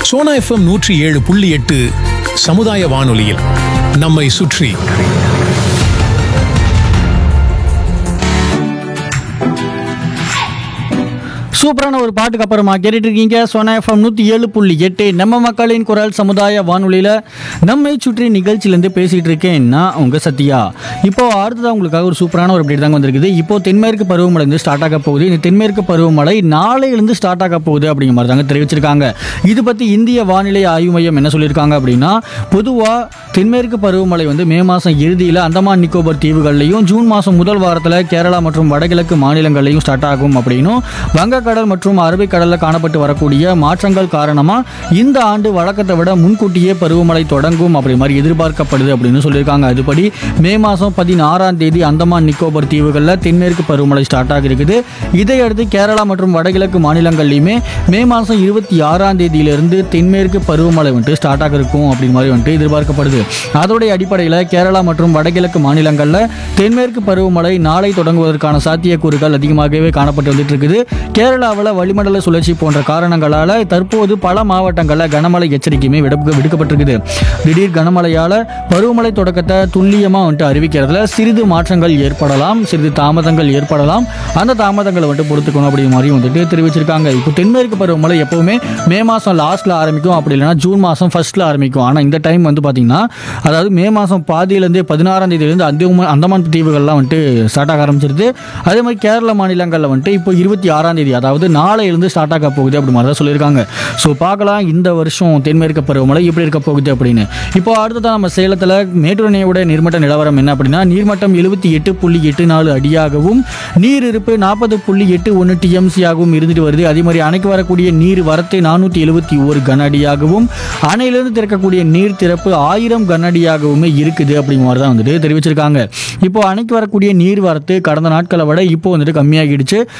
Sona FM நூற்றி ஏழு புள்ளி எட்டு சமுதாய வானொலியில் நம்மை சுற்றி சூப்பரான ஒரு பாட்டுக்கு அப்புறமா கேட்டுட்டு இருக்கீங்க சோனா எஃப்எம் நூற்றி ஏழு புள்ளி எட்டு நம்ம மக்களின் குரல் சமுதாய வானொலியில் நம்மை சுற்றி நிகழ்ச்சியிலேருந்து பேசிகிட்டு இருக்கேன் நான் உங்கள் சத்யா இப்போ அடுத்ததாக உங்களுக்காக ஒரு சூப்பரான ஒரு அப்டேட் தாங்க வந்திருக்குது இப்போ தென்மேற்கு பருவமழை வந்து ஸ்டார்ட் ஆக போகுது இந்த தென்மேற்கு பருவமழை நாளையிலிருந்து ஸ்டார்ட் ஆக போகுது அப்படிங்கிற மாதிரி தாங்க தெரிவிச்சிருக்காங்க இது பற்றி இந்திய வானிலை ஆய்வு மையம் என்ன சொல்லியிருக்காங்க அப்படின்னா பொதுவாக தென்மேற்கு பருவமழை வந்து மே மாதம் இறுதியில் அந்தமான் நிக்கோபர் தீவுகள்லையும் ஜூன் மாதம் முதல் வாரத்தில் கேரளா மற்றும் வடகிழக்கு மாநிலங்கள்லையும் ஸ்டார்ட் ஆகும் அப்படின்னும் வங்கக்கடல் மற்றும் அரபிக்கடலில் காணப்பட்டு வரக்கூடிய மாற்றங்கள் காரணமாக இந்த ஆண்டு வழக்கத்தை விட முன்கூட்டியே பருவமழை தொடங்கும் அப்படி மாதிரி எதிர்பார்க்கப்படுது அப்படின்னு சொல்லியிருக்காங்க அதுபடி மே மாதம் பதினாறாம் தேதி அந்தமான் நிக்கோபர் தீவுகளில் தென்மேற்கு பருவமழை ஸ்டார்ட் ஆகிருக்குது இதையடுத்து கேரளா மற்றும் வடகிழக்கு மாநிலங்கள்லையுமே மே மாதம் இருபத்தி ஆறாம் தேதியிலிருந்து தென்மேற்கு பருவமழை வந்துட்டு ஸ்டார்ட் ஆக இருக்கும் அப்படின்னு மாதிரி வந்துட்டு எதிர்பார்க்கப்படுது அதோடைய அடிப்படையில் கேரளா மற்றும் வடகிழக்கு மாநிலங்களில் தென்மேற்கு பருவமழை நாளை தொடங்குவதற்கான சாத்தியக்கூறுகள் அதிகமாகவே காணப்பட்டு வந்துட்டு இருக்குது கேரளாவில் வளிமண்டல சுழற்சி போன்ற காரணங்களால் தற்போது பல மாவட்டங்களில் கனமழை எச்சரிக்கையுமே விட விடுக்கப்பட்டிருக்குது திடீர் கனமழையால் பருவமழை தொடக்கத்தை துல்லியமாக வந்துட்டு அறிவிக்கிறதுல சிறிது மாற்றங்கள் ஏற்படலாம் சிறிது தாமதங்கள் ஏற்படலாம் அந்த தாமதங்களை வந்துட்டு பொறுத்துக்கணும் அப்படிங்கிற மாதிரி வந்துட்டு தெரிவிச்சிருக்காங்க இப்போ தென்மேற்கு பருவமழை எப்பவுமே மே மாதம் லாஸ்ட்டில் ஆரம்பிக்கும் அப்படி இல்லைன்னா ஜூன் மாதம் ஃபர்ஸ்ட்டில் ஆரம்பிக்கும் ஆனால் இந்த டைம் வந்து பார்த்தீங்கன்னா அதாவது மே மாதம் பாதியிலேருந்தே பதினாறாம் தேதியிலேருந்து அந்தமான் அந்தமான் தீவுகள்லாம் வந்துட்டு ஸ்டார்ட் ஆக ஆரம்பிச்சிருது அதே மாதிரி கேரள மாநிலங்களில் வந்துட்டு இப்போ இருபத்தி ஆறாம் தேதி அதாவது நாளையிலிருந்து ஸ்டார்ட் ஆக போகுது அப்படி மாதிரி தான் சொல்லியிருக்காங்க ஸோ பார்க்கலாம் இந்த வருஷம் தென்மேற்கு பருவமழை எப்படி இருக்க போகுது அப்படின்னு இப்போ அடுத்ததான் நம்ம சேலத்தில் மேட்டூர் அணையோட நீர்மட்ட நிலவரம் என்ன அப்படின்னா நீர்மட்டம் எழுபத்தி எட்டு புள்ளி எட்டு நாலு அடியாகவும் நீர் இருப்பு நாற்பது புள்ளி எட்டு ஒன்று டிஎம்சியாகவும் இருந்துட்டு வருது அதே மாதிரி அணைக்கு வரக்கூடிய நீர் வரத்து நானூற்றி எழுபத்தி ஒரு கன அடியாகவும் அணையிலிருந்து திறக்கக்கூடிய நீர் திறப்பு ஆயிரம் கன அடியாகவுமே இருக்குது அப்படிங்கிற மாதிரி தான் வந்துட்டு தெரிவிச்சிருக்காங்க இப்போ அணைக்கு வரக்கூடிய நீர் வரத்து கடந்த நாட்களை விட இப்போ வந்துட்டு கம்மியாகிடுச்சு